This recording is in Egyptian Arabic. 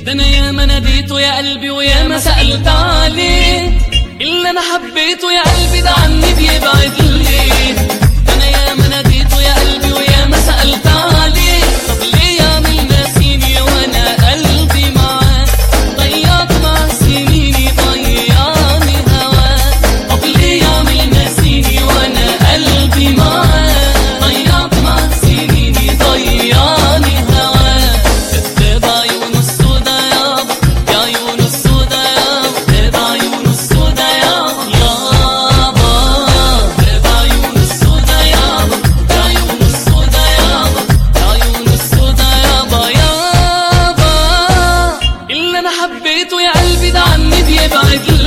ده انا يا ما ناديته يا قلبي ويا ما سألت عليه اللي انا حبيته يا قلبي ده عني بيبعد ليه ده انا يا ما ناديته يا قلبي ويا ما سألت عليه طب ليه يعمل ناسيني وانا قلبي معاه ضيعت مع سنيني ضيعني هواه طب ليه يعمل ناسيني وانا قلبي معاه ضيعت مع سنيني ضيعني هواه كداب عيونه السودا يابا يا عيونه السودا يابا كداب عيونه السودا يابا يابا كداب عيونه السودا يابا يا عيونه السودا يابا يا عيونه السودا يابا يابا اللي انا حبيته يا قلبي ده عني بيبعد